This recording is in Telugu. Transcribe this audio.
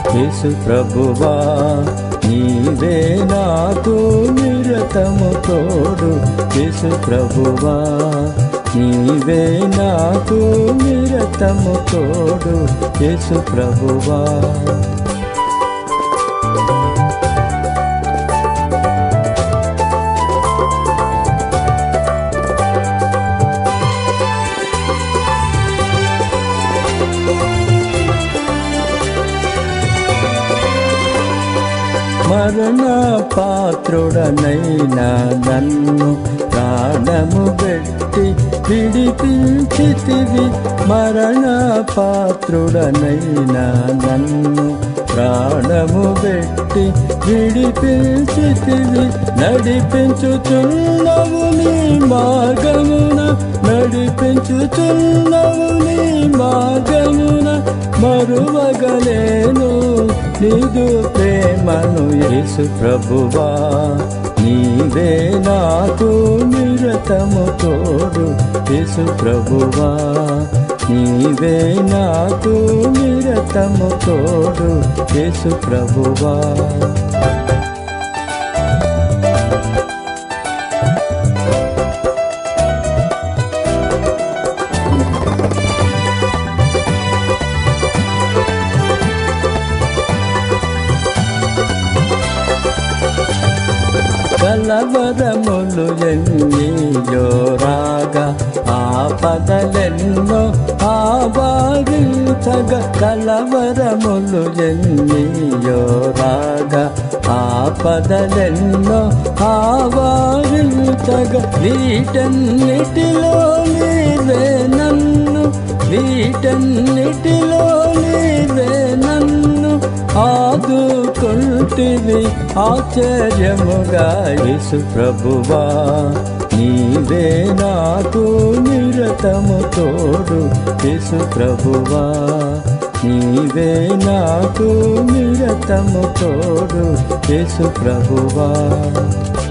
యేసు ప్రభువా నీవే నాకు నిరతము తోడు యేసు ప్రభువా నీవే నాకు నిరతము తోడు యేసు ప్రభువా మరణ పాత్రుడనైనా నన్ను ప్రాణము పెట్టి విడిపించితివి మరణ పాత్రుడనైనా నన్ను ప్రాణము పెట్టి విడిపించితివి నడిపించుచున్నవు నీ మార్గమున నడిపించుచున్నవు నీ మార్గమున మరువగలేను నీదు ప్రేమను యేసు ప్రభువా నీవే నాకు నిరతము తోడు యేసు ప్రభువా నీవే నాకు నిరతము తోడు యేసు ప్రభువా కలవరములు ఎన్నీయో రాగా ఆపదలెన్నో ఆవారించగ కలవరములు ఎన్నీయో రాగా ఆపదలెన్నో ఆవారించగ వీటన్నిటిలో నీవే నన్ను వీటన్నిటిలో నీవే నన్ను ఆదుకుంటివి ఆశ్చర్యముగా యేసు ప్రభువా నీవే నాకు నిరతము తోడు యేసు ప్రభువా నీవే నాకు నిరతము తోడు యేసు ప్రభువా